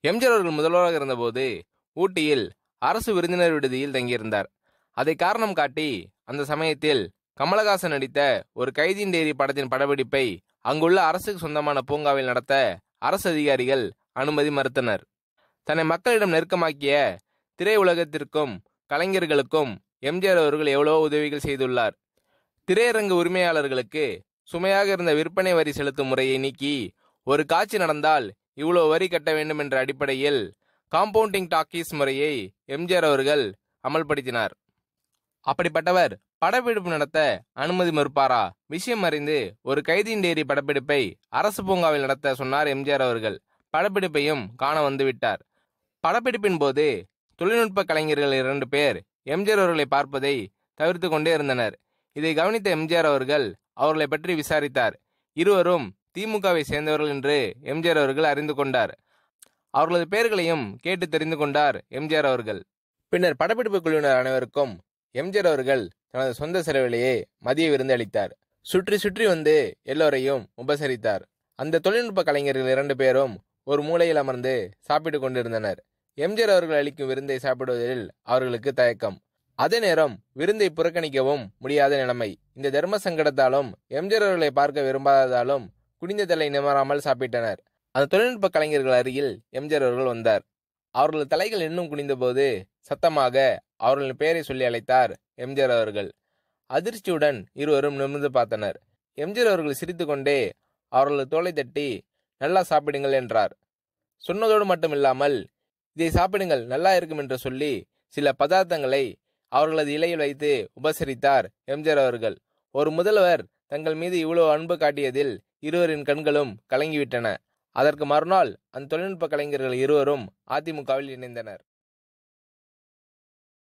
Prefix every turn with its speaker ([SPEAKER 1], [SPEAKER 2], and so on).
[SPEAKER 1] எம்ஜிஆர் அவர்கள் முதல்வராக இருந்தபோது ஊட்டியில் அரசு விருந்தினர் விடுதியில் தங்கியிருந்தார் அதை காரணம் காட்டி அந்த சமயத்தில் கமலஹாசன் நடித்த ஒரு கைதியின் டேரி படத்தின் படப்பிடிப்பை அங்குள்ள அரசுக்கு சொந்தமான பூங்காவில் நடத்த அரசு அதிகாரிகள் அனுமதி மறுத்தனர் தன்னை மக்களிடம் நெருக்கமாக்கிய திரையுலகத்திற்கும் கலைஞர்களுக்கும் எம்ஜிஆர் அவர்கள் எவ்வளவோ உதவிகள் செய்துள்ளார் திரையரங்கு உரிமையாளர்களுக்கு சுமையாக இருந்த விற்பனை வரி செலுத்தும் முறையை நீக்கி ஒரு காட்சி நடந்தால் இவ்வளோ வரி கட்ட வேண்டும் என்ற அடிப்படையில் காம்பவுண்டிங் டாக்கீஸ் முறையை எம்ஜிஆர் அவர்கள் அமல்படுத்தினார் அப்படிப்பட்டவர் படப்பிடிப்பு நடத்த அனுமதி மறுப்பாரா விஷயம் அறிந்து ஒரு கைதியின் டேரி படப்பிடிப்பை அரசு பூங்காவில் நடத்த சொன்னார் எம்ஜிஆர் அவர்கள் படப்பிடிப்பையும் காண வந்துவிட்டார் படப்பிடிப்பின் போது தொழில்நுட்ப கலைஞர்கள் இரண்டு பேர் எம்ஜிஆர் அவர்களை பார்ப்பதை தவிர்த்து கொண்டே இருந்தனர் இதை கவனித்த எம்ஜிஆர் அவர்கள் அவர்களை பற்றி விசாரித்தார் இருவரும் திமுகவை சேர்ந்தவர்கள் என்று எம்ஜிஆர் அவர்கள் அறிந்து கொண்டார் அவர்களது பெயர்களையும் கேட்டு தெரிந்து கொண்டார் எம்ஜிஆர் அவர்கள் பின்னர் படப்பிடிப்பு குழுவினர் அனைவருக்கும் எம்ஜிஆர் அவர்கள் தனது சொந்த செலவிலேயே மதிய விருந்து அளித்தார் சுற்றி சுற்றி வந்து எல்லோரையும் உபசரித்தார் அந்த தொழில்நுட்ப கலைஞர்கள் இரண்டு பேரும் ஒரு மூலையில் அமர்ந்து சாப்பிட்டுக் கொண்டிருந்தனர் எம்ஜிஆர் அவர்கள் அளிக்கும் விருந்தை சாப்பிடுவதில் அவர்களுக்கு தயக்கம் அதே நேரம் விருந்தை புறக்கணிக்கவும் முடியாத நிலைமை இந்த தர்ம சங்கடத்தாலும் எம்ஜிஆர் அவர்களை பார்க்க விரும்பாததாலும் குனிந்த தலை நிமராமல் சாப்பிட்டனர் அந்த தொழில்நுட்ப கலைஞர்கள் அருகில் எம்ஜிஆர் அவர்கள் வந்தார் அவர்களது தலைகள் இன்னும் குனிந்தபோது சத்தமாக அவர்களின் பெயரை சொல்லி அழைத்தார் எம்ஜிஆர் அவர்கள் அதிர்ச்சியுடன் இருவரும் நிமிர்ந்து பார்த்தனர் எம்ஜிஆர் அவர்கள் சிரித்துக்கொண்டே அவர்களது தோலை தட்டி நல்லா சாப்பிடுங்கள் என்றார் சொன்னதோடு மட்டுமில்லாமல் இதை சாப்பிடுங்கள் நல்லா இருக்கும் என்று சொல்லி சில பதார்த்தங்களை அவர்களது இலையில் வைத்து உபசரித்தார் எம்ஜிஆர் அவர்கள் ஒரு முதல்வர் தங்கள் மீது இவ்வளவு அன்பு காட்டியதில் இருவரின் கண்களும் கலங்கிவிட்டன அதற்கு மறுநாள் அந்த தொழில்நுட்ப கலைஞர்கள் இருவரும் அதிமுகவில் இணைந்தனர்